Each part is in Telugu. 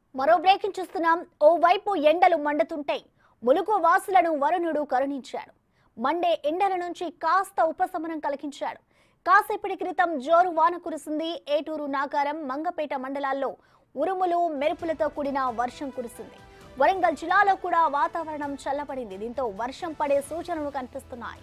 మరో బ్రేకింగ్ చూస్తున్నాం ఓవైపు ఎండలు మండుతుంటే ములుగు వాసులను వరుణుడు కరుణించాడు మండే ఎండల నుంచి కాస్త ఉపశమనం కలిగించాడు కాసేపటి క్రితం జోరు వాన కురిసింది ఏటూరు నాగారం మంగపేట మండలాల్లో ఉరుములు మెరుపులతో కూడిన వర్షం కురిసింది వరంగల్ జిల్లాలో కూడా వాతావరణం చల్లబడింది దీంతో వర్షం పడే సూచనలు కనిపిస్తున్నాయి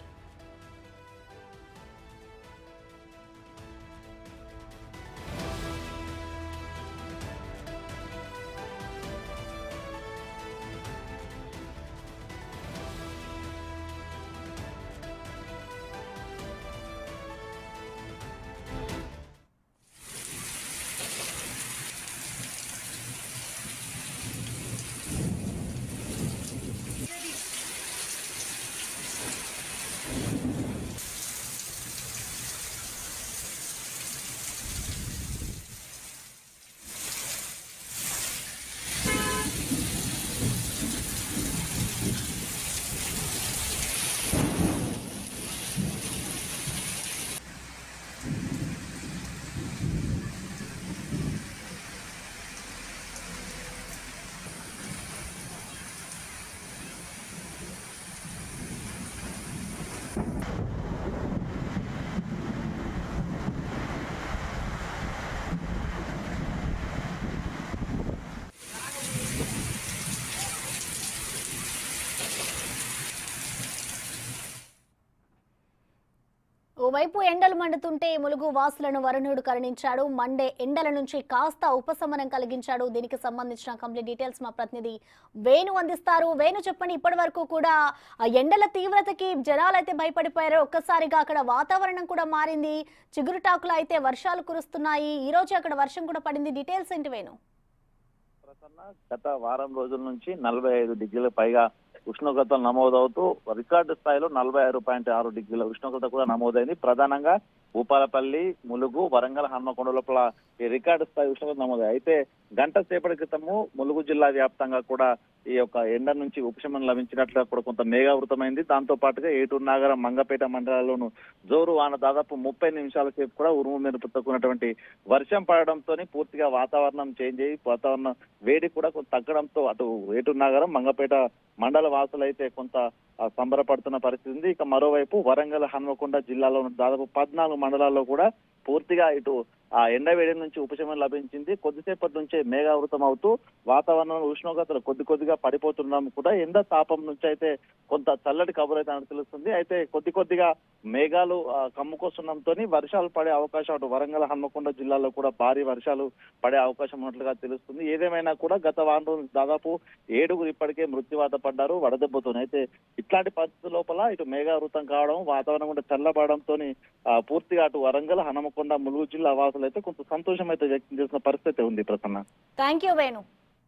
ఓవైపు ఎండలు మండుతుంటే ములుగు వాసులను వరుణుడు కరుణించాడు మండే ఎండల నుంచి కాస్త ఉపశమనం కలిగించాడు దీనికి సంబంధించిన కంప్లీట్ డీటెయిల్స్ మా ప్రతినిధి వేణు అందిస్తారు వేణు చెప్పండి ఇప్పటి వరకు కూడా ఆ ఎండల తీవ్రతకి జనాలు అయితే భయపడిపోయారు ఒక్కసారిగా అక్కడ వాతావరణం కూడా మారింది చిగురుటాకులు అయితే వర్షాలు కురుస్తున్నాయి ఈ రోజు అక్కడ వర్షం కూడా పడింది డీటెయిల్స్ ఏంటి వేణు ప్రసన్న గత వారం రోజుల నుంచి నలభై ఐదు డిగ్రీల పైగా ఉష్ణోగ్రతలు నమోదవుతూ రికార్డు స్థాయిలో నలభై ఆరు పాయింట్ ఆరు డిగ్రీల ఉష్ణోగ్రత కూడా నమోదైంది ప్రధానంగా భూపాలపల్లి ములుగు వరంగల్ హన్మకొండ లోపల ఈ రికార్డు స్థాయి ఉష్ణోగ్రత నమోదై అయితే గంట సేపటి క్రితము ములుగు జిల్లా వ్యాప్తంగా కూడా ఈ యొక్క ఎండ నుంచి ఉపశమనం లభించినట్లుగా కూడా కొంత మేఘావృతమైంది దాంతో పాటుగా ఏటూరు నాగరం మంగపేట మండలాల్లోనూ జోరు వాన దాదాపు ముప్పై నిమిషాల సేపు కూడా ఉరుము మెరుపుతో కూడినటువంటి వర్షం పడడంతో పూర్తిగా వాతావరణం చేంజ్ అయ్యి వాతావరణం వేడి కూడా కొంత తగ్గడంతో అటు ఏటూరు నగరం మంగపేట మండల వాసులు అయితే కొంత ఆ, సంబరపడుతున్న పరిస్థితి ఉంది ఇక మరోవైపు వరంగల్ హన్మకొండ జిల్లాలో ఉన్న దాదాపు పద్నాలుగు మండలాల్లో కూడా పూర్తిగా ఇటు ఆ ఎండ వేడి నుంచి ఉపశమనం లభించింది కొద్దిసేపటి నుంచే మేఘావృతం అవుతూ వాతావరణంలో ఉష్ణోగ్రతలు కొద్ది కొద్దిగా పడిపోతున్నాం కూడా ఎండ తాపం నుంచి అయితే కొంత చల్లటి కబురు అయితే మనకు తెలుస్తుంది అయితే కొద్ది కొద్దిగా మేఘాలు ఆ, కమ్ముకొస్తుండడంతో వర్షాలు పడే అవకాశం అటు వరంగల్ హన్మకొండ జిల్లాలో కూడా భారీ వర్షాలు పడే అవకాశం ఉన్నట్లుగా తెలుస్తుంది ఏదేమైనా కూడా గత వారం రోజులు దాదాపు ఏడుగురు ఇప్పటికే మృత్యువాత పడ్డారు వడదెబ్బతో అయితే ఇట్లాంటి పరిస్థితుల లోపల ఇటు మేఘావృతం కావడం వాతావరణం కూడా చల్లబడడంతో పూర్తిగా అటు వరంగల్ హనుమకొండ ములుగు జిల్లా వాసులు అయితే కొంత సంతోషం అయితే వ్యక్తం చేసిన పరిస్థితి ఉంది ప్రసన్న థ్యాంక్ యూ వేణు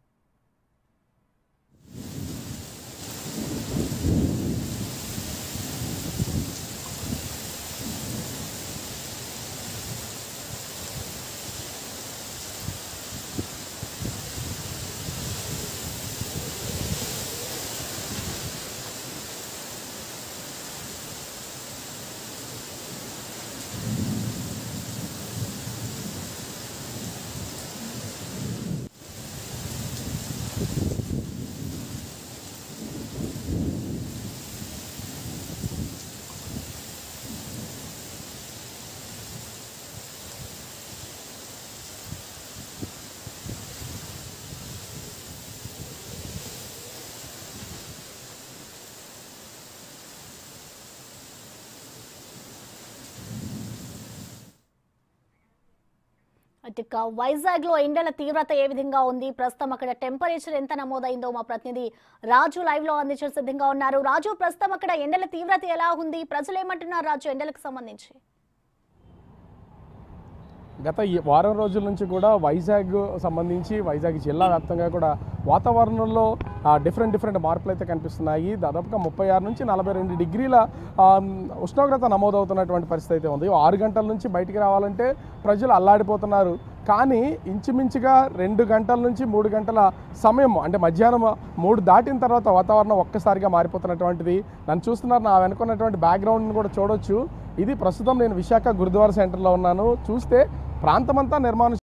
అటు ఇక వైజాగ్ లో ఎండల తీవ్రత ఏ విధంగా ఉంది ప్రస్తుతం అక్కడ టెంపరేచర్ ఎంత నమోదైందో మా ప్రతినిధి రాజు లైవ్ లో అందించే సిద్ధంగా ఉన్నారు రాజు ప్రస్తుతం అక్కడ ఎండల తీవ్రత ఎలా ఉంది ప్రజలు ఏమంటున్నారు రాజు ఎండలకు సంబంధించి గత ఈ వారం రోజుల నుంచి కూడా వైజాగ్ సంబంధించి వైజాగ్ జిల్లా వ్యాప్తంగా కూడా వాతావరణంలో డిఫరెంట్ డిఫరెంట్ మార్పులు అయితే కనిపిస్తున్నాయి దాదాపుగా ముప్పై ఆరు నుంచి నలభై రెండు డిగ్రీల ఆ, ఉష్ణోగ్రత నమోదవుతున్నటువంటి పరిస్థితి అయితే ఉంది ఆరు గంటల నుంచి బయటికి రావాలంటే ప్రజలు అల్లాడిపోతున్నారు కానీ ఇంచుమించుగా రెండు గంటల నుంచి మూడు గంటల సమయం అంటే మధ్యాహ్నం మూడు దాటిన తర్వాత వాతావరణం ఒక్కసారిగా మారిపోతున్నటువంటిది నన్ను చూస్తున్నారు నా వెనుకున్నటువంటి బ్యాక్గ్రౌండ్ని కూడా చూడొచ్చు ఇది ప్రస్తుతం నేను విశాఖ గురుద్వారా సెంటర్లో ఉన్నాను చూస్తే ప్రాంతమంతా నిర్మాణ